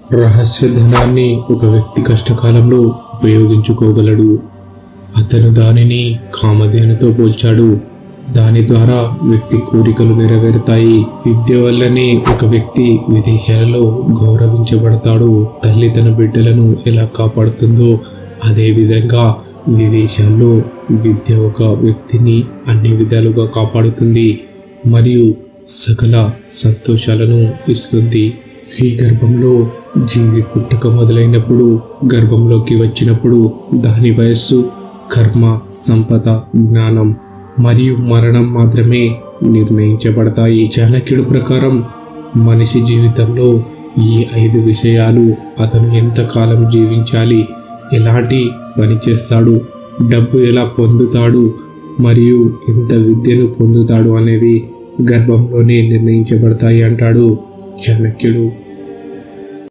రహస్య ధనాన్ని ఒక వ్యక్తి కష్టకాలంలో ఉపయోగించుకోగలడు అతను దానిని కామధేనుతో పోల్చాడు దాని ద్వారా వ్యక్తి కోరికలు నెరవేరుతాయి విద్య వల్లనే ఒక వ్యక్తి విదేశాలలో గౌరవించబడతాడు తల్లి తన బిడ్డలను ఎలా కాపాడుతుందో అదే విధంగా విదేశాల్లో విద్య ఒక వ్యక్తిని అన్ని విధాలుగా కాపాడుతుంది మరియు సకల సంతోషాలను ఇస్తుంది స్త్రీ గర్భంలో జీవి పుట్టుక మొదలైనప్పుడు గర్భంలోకి వచ్చినప్పుడు దాని వయస్సు కర్మ సంపద జ్ఞానం మరియు మరణం మాత్రమే నిర్ణయించబడతాయి చాణక్యుడు ప్రకారం మనిషి జీవితంలో ఈ ఐదు విషయాలు అతను ఎంతకాలం జీవించాలి ఎలాంటి పని చేస్తాడు డబ్బు ఎలా పొందుతాడు మరియు ఎంత విద్యను పొందుతాడు అనేవి గర్భంలోనే నిర్ణయించబడతాయి అంటాడు చాణక్యుడు